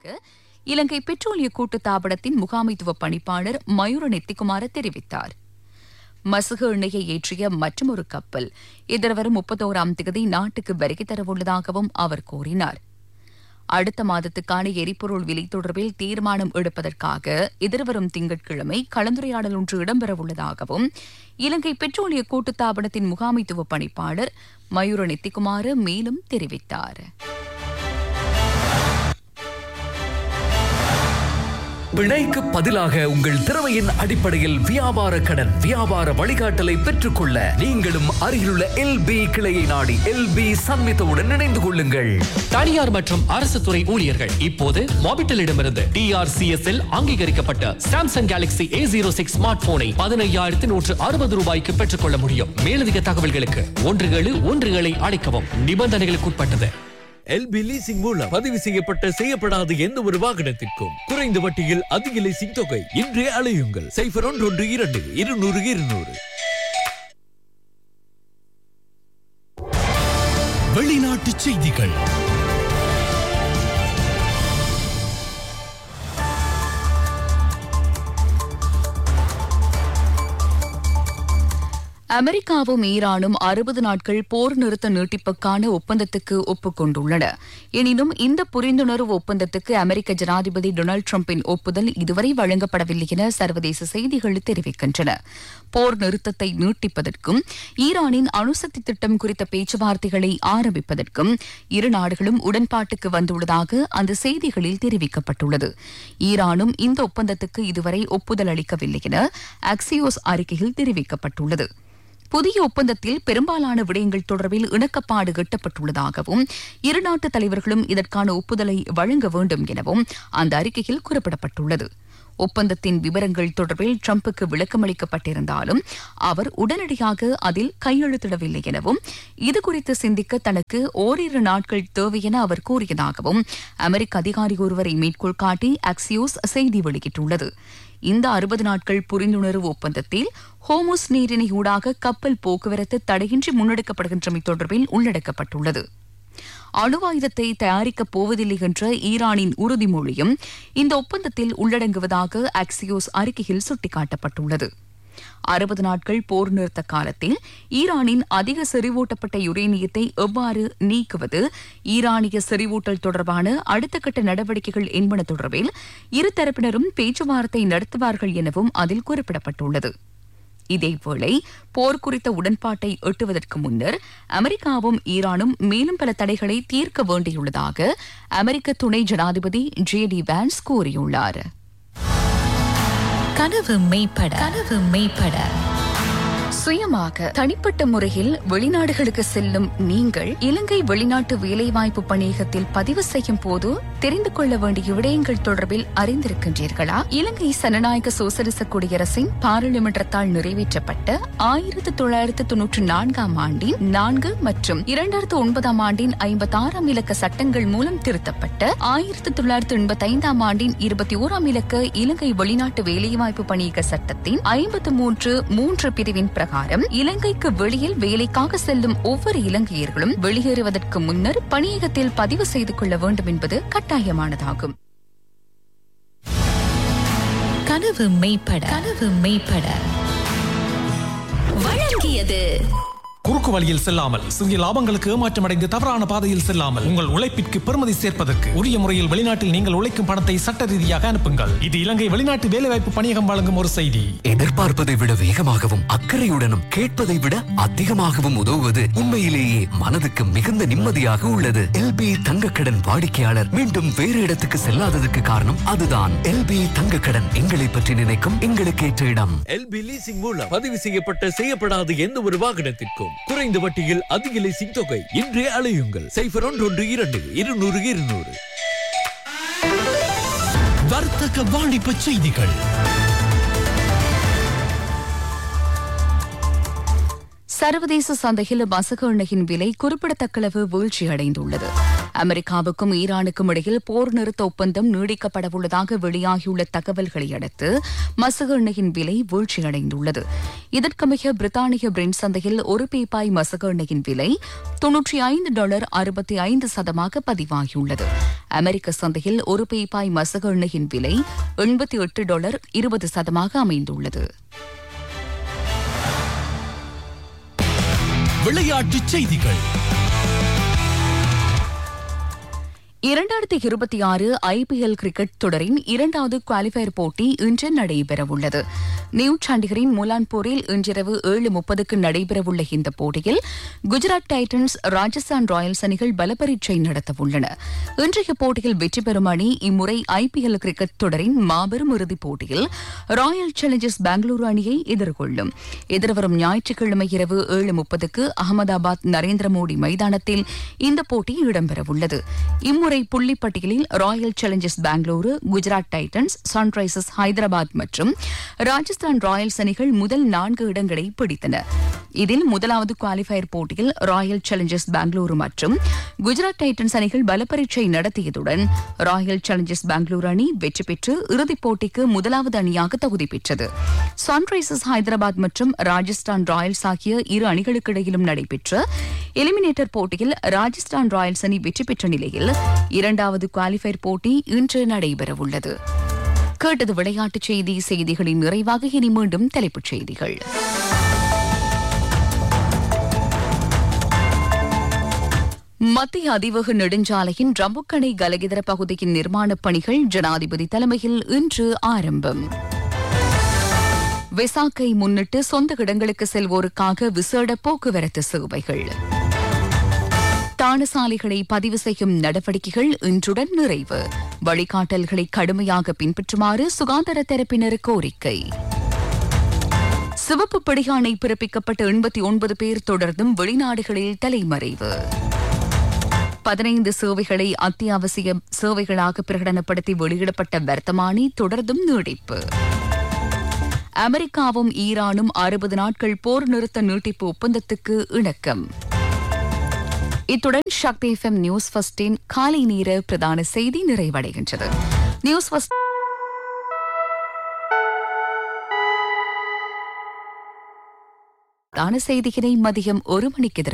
இலங்கை பெட்ரோலிய கூட்டுத்தாபனத்தின் முகாமைத்துவ பணிப்பாளர் மயூர நெத்திக்குமார தெரிவித்தார் மசகு எண்ணெயை ஏற்றிய மற்றொரு கப்பல் எதிர்வரும் முப்பத்தோராம் தேதி நாட்டுக்கு வருகை தரவுள்ளதாகவும் அவர் கூறினார் அடுத்த மாதத்துக்கான எரிபொருள் விலை தொடர்பில் தீர்மானம் எடுப்பதற்காக எதிர்வரும் திங்கட்கிழமை கலந்துரையாடல் ஒன்று இடம்பெறவுள்ளதாகவும் இலங்கை பெட்ரோலிய கூட்டுத்தாபனத்தின் முகாமைத்துவ பணிப்பாளர் மயூர நெத்திக்குமார மேலும் தெரிவித்தார் பிணைக்கு பதிலாக உங்கள் திறமையின் அடிப்படையில் வியாபார கடன் வியாபார வழிகாட்டலை பெற்றுக்கொள்ள நீங்களும் அருகிலுள்ள எல்பி கிளையை நாடி எல்பி சன்மித்தவுடன் இணைந்து கொள்ளுங்கள் தனியார் மற்றும் அரசு துறை ஊழியர்கள் இப்போது மொபிட்டலிடமிருந்து டிஆர்சிஎஸ்எல் அங்கீகரிக்கப்பட்ட Samsung Galaxy A zero six smart போனை பதினையாயிரத்தி நூற்று அறுபது ரூபாய்க்கு பெற்றுக்கொள்ள முடியும் மேலதிக தகவல்களுக்கு ஒன்று ஏழு ஒன்று ஏழை அழைக்கவும் நிபந்தனைகளுக்கு உட்பட்டது எல்பி லீசிங் மூலம் பதிவு செய்யப்பட்ட செய்யப்படாத எந்த ஒரு வாகனத்திற்கும் குறைந்த வட்டியில் அதிக லீசிங் தொகை இன்றே அழையுங்கள் சைபர் ஒன்று ஒன்று இரண்டு இருநூறு இருநூறு வெளிநாட்டு செய்திகள் அமெரிக்காவும் ஈரானும் அறுபது நாட்கள் போர் நிறுத்த நீட்டிப்புக்கான ஒப்பந்தத்துக்கு ஒப்புக்கொண்டுள்ளன எனினும் இந்த புரிந்துணர்வு ஒப்பந்தத்துக்கு அமெரிக்க ஜனாதிபதி டொனால்டு டிரம்பின் ஒப்புதல் இதுவரை வழங்கப்படவில்லை என சர்வதேச செய்திகள் தெரிவிக்கின்றன போர் நிறுத்தத்தை நீட்டிப்பதற்கும் ஈரானின் அணுசக்தி திட்டம் குறித்த பேச்சுவார்த்தைகளை ஆரம்பிப்பதற்கும் இரு நாடுகளும் உடன்பாட்டுக்கு வந்துள்ளதாக அந்த செய்திகளில் தெரிவிக்கப்பட்டுள்ளது ஈரானும் இந்த ஒப்பந்தத்துக்கு இதுவரை ஒப்புதல் அளிக்கவில்லை என அக்சியோஸ் அறிக்கையில் தெரிவிக்கப்பட்டுள்ளது புதிய ஒப்பந்தத்தில் பெரும்பாலான விடயங்கள் தொடர்பில் இணக்கப்பாடு எட்டப்பட்டுள்ளதாகவும் இரு நாட்டு தலைவர்களும் இதற்கான ஒப்புதலை வழங்க வேண்டும் எனவும் அந்த அறிக்கையில் குறிப்பிடப்பட்டுள்ளது ஒப்பந்தத்தின் விவரங்கள் தொடர்பில் ட்ரம்புக்கு விளக்கமளிக்கப்பட்டிருந்தாலும் அவர் உடனடியாக அதில் கையெழுத்திடவில்லை எனவும் இதுகுறித்து சிந்திக்க தனக்கு ஓரிரு நாட்கள் தேவை என அவர் கூறியதாகவும் அமெரிக்க அதிகாரி ஒருவரை மேற்கோள் காட்டி அக்சியோஸ் செய்தி வெளியிட்டுள்ளது இந்த அறுபது நாட்கள் புரிந்துணர்வு ஒப்பந்தத்தில் ஹோமுஸ் நீரிணை ஊடாக கப்பல் போக்குவரத்து தடையின்றி முன்னெடுக்கப்படுகின்றமை தொடர்பில் உள்ளடக்கப்பட்டுள்ளது அணு ஆயுதத்தை தயாரிக்கப் போவதில்லை என்ற ஈரானின் உறுதிமொழியும் இந்த ஒப்பந்தத்தில் உள்ளடங்குவதாக அக்சியோஸ் அறிக்கையில் சுட்டிக்காட்டப்பட்டுள்ளது அறுபது நாட்கள் போர் நிறுத்த காலத்தில் ஈரானின் அதிக செறிவூட்டப்பட்ட யுரேனியத்தை எவ்வாறு நீக்குவது ஈரானிய செறிவூட்டல் தொடர்பான அடுத்த கட்ட நடவடிக்கைகள் என்பன தொடர்பில் இருதரப்பினரும் பேச்சுவார்த்தை நடத்துவார்கள் எனவும் அதில் குறிப்பிடப்பட்டுள்ளது இதேவேளை போர் குறித்த உடன்பாட்டை எட்டுவதற்கு முன்னர் அமெரிக்காவும் ஈரானும் மேலும் பல தடைகளை தீர்க்க வேண்டியுள்ளதாக அமெரிக்க துணை ஜனாதிபதி ஜே டி வான்ஸ் கூறியுள்ளார் கனவு மெய்ப்பட கனவு மெய்ப்பட சுயமாக தனிப்பட்ட முறையில் வெளிநாடுகளுக்கு செல்லும் நீங்கள் இலங்கை வெளிநாட்டு வேலைவாய்ப்பு பணியகத்தில் பதிவு செய்யும் போது தெரிந்து கொள்ள வேண்டிய விடயங்கள் தொடர்பில் அறிந்திருக்கின்றீர்களா இலங்கை சனநாயக சோசலிச குடியரசின் பாராளுமன்றத்தால் நிறைவேற்றப்பட்ட ஆயிரத்து தொள்ளாயிரத்து தொன்னூற்றி நான்காம் ஆண்டின் நான்கு மற்றும் இரண்டாயிரத்து ஒன்பதாம் ஆண்டின் ஐம்பத்தி ஆறாம் இலக்க சட்டங்கள் மூலம் திருத்தப்பட்ட ஆயிரத்து தொள்ளாயிரத்து எண்பத்தி ஐந்தாம் ஆண்டின் இருபத்தி ஓராம் இலக்க இலங்கை வெளிநாட்டு வேலைவாய்ப்பு பணியக சட்டத்தின் ஐம்பத்து மூன்று மூன்று பிரிவின் பிரகாரம் இலங்கைக்கு வெளியில் வேலைக்காக செல்லும் ஒவ்வொரு இலங்கையர்களும் வெளியேறுவதற்கு முன்னர் பணியகத்தில் பதிவு செய்து கொள்ள வேண்டும் என்பது கட்டாயமானதாகும் கனவு மெய்ப்பட கனவு மெய்ப்பட வழங்கியது குறுக்கு வழியில் செல்லாமல் சிறிய லாபங்களுக்கு ஏமாற்றமடைந்து தவறான பாதையில் செல்லாமல் உங்கள் உழைப்பிற்கு பெருமதி சேர்ப்பதற்கு உரிய முறையில் வெளிநாட்டில் நீங்கள் உழைக்கும் பணத்தை சட்ட ரீதியாக அனுப்புங்கள் இது இலங்கை வெளிநாட்டு வேலைவாய்ப்பு பணியகம் வழங்கும் ஒரு செய்தி எதிர்பார்ப்பதை விட வேகமாகவும் அக்கறையுடனும் கேட்பதை விட அதிகமாகவும் உதவுவது உண்மையிலேயே மனதுக்கு மிகுந்த நிம்மதியாக உள்ளது எல்பி தங்கக்கடன் வாடிக்கையாளர் மீண்டும் வேறு இடத்துக்கு செல்லாததுக்கு காரணம் அதுதான் எல்பி தங்கக்கடன் எங்களை பற்றி நினைக்கும் எங்களுக்கு ஏற்ற இடம் எல்பி லீசிங் மூலம் பதிவு செய்யப்பட்ட செய்யப்படாத எந்த ஒரு வாகனத்திற்கும் குறைந்த வட்டியில் அதிக லீசிங் தொகை இன்றே அழையுங்கள் சைபர் ஒன்று ஒன்று இரண்டு இருநூறு இருநூறு வர்த்தக வாணிப செய்திகள் சர்வதேச சந்தையில் மசகு எண்ணெயின் விலை குறிப்பிடத்தக்களவு வீழ்ச்சியடைந்துள்ளது அமெரிக்காவுக்கும் ஈரானுக்கும் இடையில் போர் நிறுத்த ஒப்பந்தம் நீடிக்கப்படவுள்ளதாக வெளியாகியுள்ள தகவல்களை அடுத்து மசகு எண்ணெயின் விலை வீழ்ச்சியடைந்துள்ளது இதற்கமைய பிரித்தானிய பிரெண்ட் சந்தையில் ஒரு பீப்பாய் மசகு எண்ணெயின் விலை தொன்னூற்றி ஐந்து டாலர் அறுபத்தி ஐந்து சதமாக பதிவாகியுள்ளது அமெரிக்க சந்தையில் ஒரு பீப்பாய் மசகு எண்ணெயின் விலை எண்பத்தி எட்டு டாலர் இருபது சதமாக அமைந்துள்ளது விளையாட்டுச் செய்திகள் இரண்டாயிரத்தி இருபத்தி ஆறு ஐபிஎல் கிரிக்கெட் தொடரின் இரண்டாவது குவாலிஃபயர் போட்டி இன்று நடைபெறவுள்ளது நியூ சண்டிகரின் முலான்பூரில் இன்றிரவு ஏழு முப்பதுக்கு நடைபெறவுள்ள இந்த போட்டியில் குஜராத் டைட்டன்ஸ் ராஜஸ்தான் ராயல்ஸ் அணிகள் பலப்பரீட்சை நடத்தவுள்ளன இன்றைய போட்டியில் வெற்றி பெறும் அணி இம்முறை ஐபிஎல் கிரிக்கெட் தொடரின் மாபெரும் இறுதிப் போட்டியில் ராயல் சேலஞ்சர்ஸ் பெங்களூரு அணியை எதிர்கொள்ளும் எதிர்வரும் ஞாயிற்றுக்கிழமை இரவு ஏழு முப்பதுக்கு அகமதாபாத் நரேந்திர மோடி மைதானத்தில் இந்த போட்டி இடம்பெறவுள்ளது இம்முறை புள்ளிப்பட்டியலில் royal challengers Bengaluru Gujarat titans sunrisers Hyderabad மற்றும் ராஜஸ்தான் ராயல்ஸ் அணிகள் முதல் நான்கு இடங்களை பிடித்தன இதில் முதலாவது குவாலிஃபயர் போட்டியில் ராயல் சேலஞ்சர்ஸ் பெங்களூரு மற்றும் குஜராத் டைட்டன்ஸ் அணிகள் பலப்பரீட்சை நடத்தியதுடன் ராயல் சேலஞ்சர்ஸ் பெங்களூரு அணி வெற்றி பெற்று இறுதிப் போட்டிக்கு முதலாவது அணியாக தகுதி பெற்றது சன்ரைசர்ஸ் ஹைதராபாத் மற்றும் ராஜஸ்தான் ராயல்ஸ் ஆகிய இரு அணிகளுக்கு இடையிலும் நடைபெற்ற எலிமினேட்டர் போட்டியில் ராஜஸ்தான் ராயல்ஸ் அணி வெற்றி பெற்ற நிலையில் இரண்டாவது குவாலிஃபயர் போட்டி இன்று நடைபெறவுள்ளது கேட்டது விளையாட்டுச் செய்தி செய்திகளின் நிறைவாக இனி மீண்டும் தலைப்புச் செய்திகள் மத்திய அதிவேக நெடுஞ்சாலையின் ரம்புக்கணை கலகிதர பகுதியின் நிர்மாணப் பணிகள் ஜனாதிபதி தலைமையில் இன்று ஆரம்பம் வெசாக்கை முன்னிட்டு சொந்த இடங்களுக்கு செல்வோருக்காக விசேட போக்குவரத்து சேவைகள் தானசாலைகளை பதிவு செய்யும் நடவடிக்கைகள் இன்றுடன் நிறைவு வழிகாட்டல்களை கடுமையாக பின்பற்றுமாறு சுகாதார தரப்பினர் கோரிக்கை சிவப்பு பிடியாணை பிறப்பிக்கப்பட்ட எண்பத்தி ஒன்பது பேர் தொடர்ந்தும் வெளிநாடுகளில் தலைமறைவு பதினைந்து சேவைகளை அத்தியாவசிய சேவைகளாக பிரகடனப்படுத்தி வெளியிடப்பட்ட வர்த்தமானி தொடர்ந்தும் நீடிப்பு அமெரிக்காவும் ஈரானும் அறுபது நாட்கள் போர் நிறுத்த நீட்டிப்பு ஒப்பந்தத்துக்கு இணக்கம் இத்துடன் சக்தி எஃப்எம் நியூஸ் ஃபர்ஸ்டின் காலை நேர பிரதான செய்தி நிறைவடைகின்றது நியூஸ் ஃபர்ஸ்ட் பிரதான செய்திகளை மதியம் ஒரு மணிக்கு எதிர்பார்க்கலாம்